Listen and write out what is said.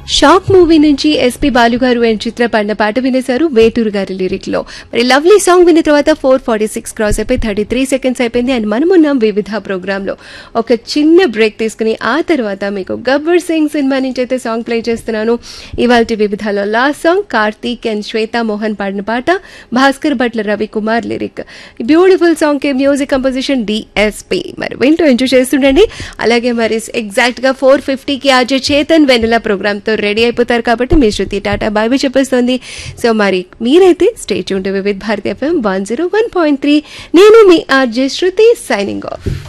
shock movie నుంచి SP Balu గారు and చిత్ర పాడిన పాట వినేశారు వేటూరు గారి లిరిక్ లో మరి లవ్లీ సాంగ్ విన్న తర్వాత ఫోర్ ఫార్టీ సిక్స్ క్రాస్ అయిపోయి థర్టీ త్రీ సెకండ్స్ అయిపోయింది అండ్ మనం ఉన్నాం వివిధ ప్రోగ్రామ్ లో ఒక చిన్న బ్రేక్ తీసుకుని ఆ తర్వాత మీకు గబ్బర్ సింగ్ సినిమా నుంచి అయితే సాంగ్ ప్లే చేస్తున్నాను ఇవాళ వివిధలో last song Karthik and Shweta Mohan పాడిన పాట Bhaskarabhatla Ravi Kumar lyric beautiful song కి మ్యూజిక్ కంపోజిషన్ డిఎస్పి మరి వింటూ ఎంజాయ్ చేస్తుండండి అలాగే మరి ఎగ్జాక్ట్ గా ఫోర్ ఫిఫ్టీకి ఆజే చేతన్ వెన్నెల ప్రోగ్రామ్ తో రెడీ అయిపోతారు కాబట్టి మీ శృతి టాటా బాయ్ బై చెప్పేస్తుంది సో మరి మీరైతే స్టేట్ ఉంటే Vividh Bharati FM one zero one point three నేను మీ ఆర్జే శృతి సైనింగ్ ఆఫ్